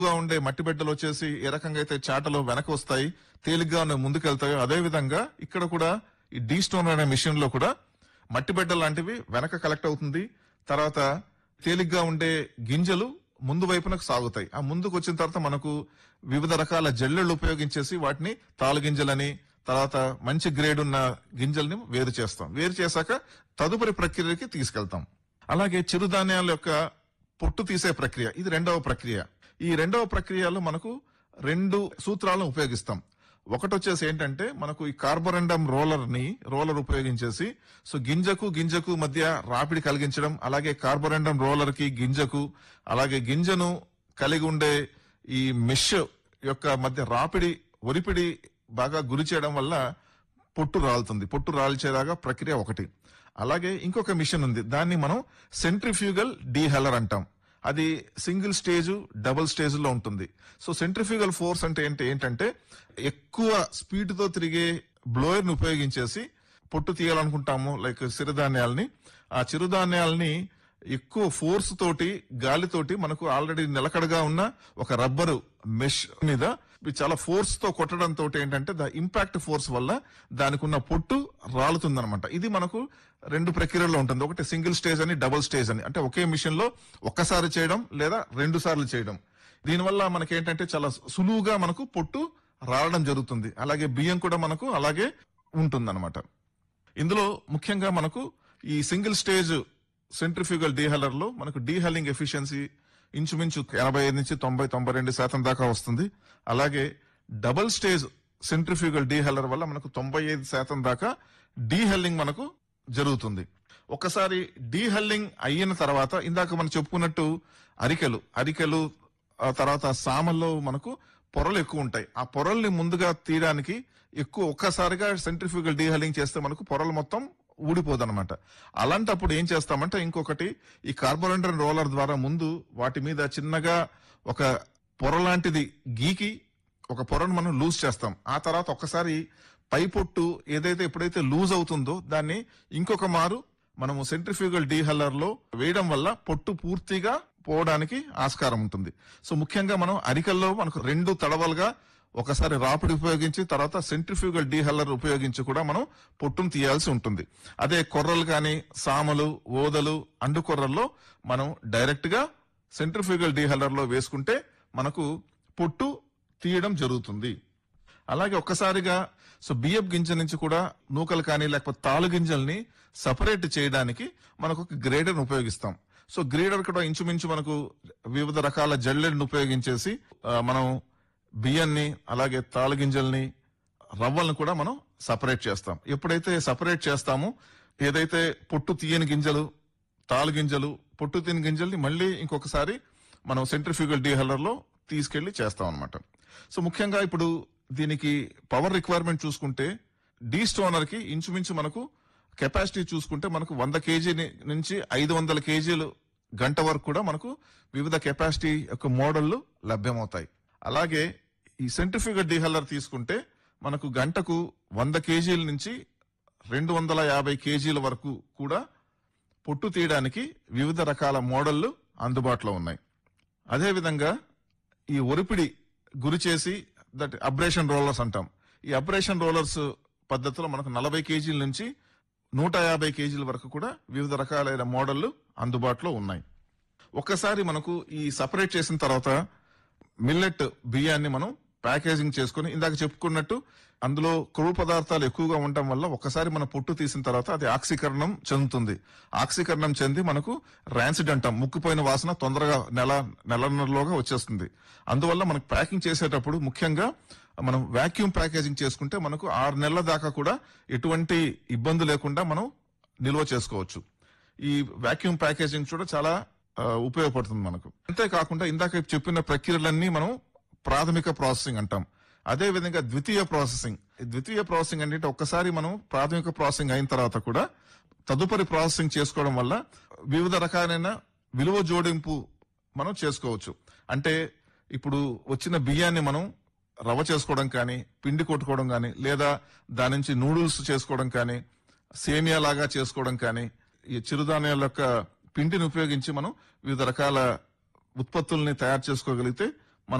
గా ఉండే మట్టి బిడ్డలు వచ్చేసి ఏ రకంగా అయితే చాటలో వెనక వస్తాయి తేలిగ్గా ఉన్న ముందుకెళ్తాయో అదే విధంగా ఇక్కడ కూడా ఈ డీ స్టోన్ అనే మిషన్ లో కూడా మట్టి బిడ్డ లాంటివి వెనక కలెక్ట్ అవుతుంది తర్వాత తేలిగ్గా ఉండే గింజలు ముందు వైపునకు సాగుతాయి ఆ ముందుకు వచ్చిన తర్వాత మనకు వివిధ రకాల జల్లెళ్ళు ఉపయోగించేసి వాటిని తాలు గింజలని తర్వాత మంచి గ్రేడ్ ఉన్న గింజల్ని వేరు చేస్తాం వేరు చేశాక తదుపరి ప్రక్రియకి తీసుకెళ్తాం అలాగే చిరుధాన్యాల యొక్క పొట్టు తీసే ప్రక్రియ ఇది రెండవ ప్రక్రియ ఈ రెండవ ప్రక్రియలో మనకు రెండు సూత్రాలను ఉపయోగిస్తాం ఒకటి వచ్చేసి ఏంటంటే మనకు ఈ కార్బోరెండమ్ రోలర్ ని రోలర్ ఉపయోగించేసి సో గింజకు గింజకు మధ్య రాపిడి కలిగించడం అలాగే కార్బోరెండమ్ రోలర్ కి గింజకు అలాగే గింజను కలిగి ఉండే ఈ మెష్ యొక్క మధ్య రాపిడి ఒరిపిడి బాగా గురి చేయడం వల్ల పొట్టు రాలుతుంది పొట్టు రాల్చేలాగా ప్రక్రియ ఒకటి అలాగే ఇంకొక మిషన్ ఉంది దాన్ని మనం సెంట్రిఫ్యూగల్ డీహెలర్ అంటాం అది సింగిల్ స్టేజ్ డబుల్ స్టేజ్ లో ఉంటుంది సో సెంట్రిఫ్యూగల్ ఫోర్స్ అంటే ఏంటి ఏంటంటే ఎక్కువ స్పీడ్ తో తిరిగే బ్లోయర్ ని ఉపయోగించేసి పొట్టు తీయాలనుకుంటాము లైక్ సిరిధాన్యాలని ఆ చిరుధాన్యాలని ఎక్కువ ఫోర్స్ తోటి గాలితోటి మనకు ఆల్రెడీ నిలకడగా ఉన్న ఒక రబ్బరు మెష్ మీద ఇవి చాలా ఫోర్స్ తో కొట్టడం తోటి ఏంటంటే ద ఇంపాక్ట్ ఫోర్స్ వల్ల దానికి ఉన్న పొట్టు రాలుతుందన్నమాట ఇది మనకు రెండు ప్రక్రియల్లో ఉంటుంది ఒకటి సింగిల్ స్టేజ్ అని డబుల్ స్టేజ్ అని అంటే ఒకే మిషన్ లో ఒక్కసారి చేయడం లేదా రెండు సార్లు చేయడం దీనివల్ల మనకి ఏంటంటే చాలా సులువుగా మనకు పొట్టు రావడం జరుగుతుంది అలాగే బియ్యం కూడా మనకు అలాగే ఉంటుందన్నమాట ఇందులో ముఖ్యంగా మనకు ఈ సింగిల్ స్టేజ్ సెంట్రిఫ్యూగల్ డీహెలర్ లో మనకు డీహెలింగ్ ఎఫిషియన్సీ ఇంచుమించు ఎనభై ఐదు నుంచి తొంభై తొంభై రెండు శాతం దాకా వస్తుంది అలాగే డబుల్ స్టేజ్ సెంట్రిఫ్యూగల్ డీహెల్లర్ వల్ల మనకు తొంభై ఐదు శాతం దాకా డీహెల్లింగ్ మనకు జరుగుతుంది ఒకసారి డీహెల్లింగ్ అయిన తర్వాత ఇందాక మనం చెప్పుకున్నట్టు అరికెలు అరికెలు ఆ తర్వాత సామల్లో మనకు పొరలు ఎక్కువ ఉంటాయి ఆ పొరల్ని ముందుగా తీయడానికి ఎక్కువ ఒక్కసారిగా సెంట్రిఫ్యూగల్ డీహెల్లింగ్ చేస్తే మనకు పొరలు మొత్తం ఊడిపోదన్నమాట అలాంటప్పుడు ఏం చేస్తామంటే ఇంకొకటి ఈ కార్బోరెండర్ రోలర్ ద్వారా ముందు వాటి మీద చిన్నగా ఒక పొర లాంటిది గీకి ఒక పొరను మనం లూజ్ చేస్తాం ఆ తర్వాత ఒక్కసారి పై పొట్టు ఏదైతే ఎప్పుడైతే లూజ్ అవుతుందో దాన్ని ఇంకొక మారు మనము సెంట్రిఫ్యూగల్ డీహెల్లర్ లో వేయడం వల్ల పొట్టు పూర్తిగా పోవడానికి ఆస్కారం ఉంటుంది సో ముఖ్యంగా మనం అరికల్లో మనకు రెండు తడవలుగా ఒకసారి రాపిడి ఉపయోగించి తర్వాత సెంట్రిఫ్యూగల్ డీహెల్లర్ ఉపయోగించి కూడా మనం పొట్టును తీయాల్సి ఉంటుంది అదే కొర్రలు కానీ సామలు ఓదలు అండు కొర్రల్లో మనం డైరెక్ట్ గా సెంట్రిఫ్యూగల్ డీహెల్లర్ లో వేసుకుంటే మనకు పొట్టు తీయడం జరుగుతుంది అలాగే ఒక్కసారిగా సో బియ్యపు గింజ నుంచి కూడా నూకలు కానీ లేకపోతే తాలు గింజల్ని సపరేట్ చేయడానికి మనకు ఒక గ్రేడర్ ఉపయోగిస్తాం సో గ్రేడర్ కూడా ఇంచుమించు మనకు వివిధ రకాల జల్లెడ్ని ఉపయోగించేసి ఆ, మనం బియ్యాన్ని అలాగే తాలు గింజల్ని రవ్వలను కూడా మనం సపరేట్ చేస్తాం ఎప్పుడైతే సపరేట్ చేస్తామో ఏదైతే పొట్టు తీయని గింజలు తాలు గింజలు పొట్టు తీయని గింజల్ని మళ్ళీ ఇంకొకసారి మనం సెంట్రిఫ్యూగల్ డీహెల్లర్ లో తీసుకెళ్లి చేస్తాం అనమాట సో ముఖ్యంగా ఇప్పుడు దీనికి పవర్ రిక్వైర్మెంట్ చూసుకుంటే డీ స్టోనర్ కి ఇంచుమించు మనకు కెపాసిటీ చూసుకుంటే మనకు వంద కేజీ నుంచి ఐదు వందల కేజీలు గంట వరకు కూడా మనకు వివిధ కెపాసిటీ యొక్క మోడళ్లు లభ్యమవుతాయి అలాగే ఈ సెంట్రిఫ్యూగల్ డీహెల్లర్ తీసుకుంటే మనకు గంటకు వంద కేజీల నుంచి రెండు వందల యాభై కేజీల వరకు కూడా పొట్టు తీయడానికి వివిధ రకాల మోడళ్లు అందుబాటులో ఉన్నాయి అదేవిధంగా ఈ ఒరిపిడి గురి చేసి దట్ అబ్రేషన్ రోలర్స్ అంటాం ఈ అబ్రేషన్ రోలర్స్ పద్ధతిలో మనకు నలభై కేజీల నుంచి నూట యాభై కేజీల వరకు కూడా వివిధ రకాలైన మోడళ్లు అందుబాటులో ఉన్నాయి ఒక్కసారి మనకు ఈ సపరేట్ చేసిన తర్వాత మిల్లెట్ బియ్యాన్ని మనం ప్యాకేజింగ్ చేసుకుని ఇందాక చెప్పుకున్నట్టు అందులో కొవ్వు పదార్థాలు ఎక్కువగా ఉండటం వల్ల ఒక్కసారి మన పొట్టు తీసిన తర్వాత అది ఆక్సీకరణం చెందుతుంది ఆక్సీకరణం చెంది మనకు ర్యాన్సిడ్ అంటాం ముక్కుపోయిన వాసన తొందరగా నెల నెలన్నరలోగా వచ్చేస్తుంది అందువల్ల మనకు ప్యాకింగ్ చేసేటప్పుడు ముఖ్యంగా మనం వాక్యూమ్ ప్యాకేజింగ్ చేసుకుంటే మనకు ఆరు నెలల దాకా కూడా ఎటువంటి ఇబ్బంది లేకుండా మనం నిల్వ చేసుకోవచ్చు ఈ వాక్యూమ్ ప్యాకేజింగ్ కూడా చాలా ఆ, ఉపయోగపడుతుంది మనకు అంతేకాకుండా ఇందాక చెప్పిన ప్రక్రియలన్నీ మనం ప్రాథమిక ప్రాసెసింగ్ అంటాం అదే విధంగా ద్వితీయ ప్రాసెసింగ్ ఈ ద్వితీయ ప్రాసెసింగ్ అంటే ఒక్కసారి మనం ప్రాథమిక ప్రాసెసింగ్ అయిన తర్వాత కూడా తదుపరి ప్రాసెసింగ్ చేసుకోవడం వల్ల వివిధ రకాలైన విలువ జోడింపు మనం చేసుకోవచ్చు అంటే ఇప్పుడు వచ్చిన బియ్యాన్ని మనం రవ్వ చేసుకోవడం కానీ పిండి కొట్టుకోవడం కానీ లేదా దాని నుంచి నూడిల్స్ చేసుకోవడం కానీ సేమియా లాగా చేసుకోవడం కానీ ఈ చిరుధాన్యాల యొక్క పిండిని ఉపయోగించి మనం వివిధ రకాల ఉత్పత్తుల్ని తయారు చేసుకోగలిగితే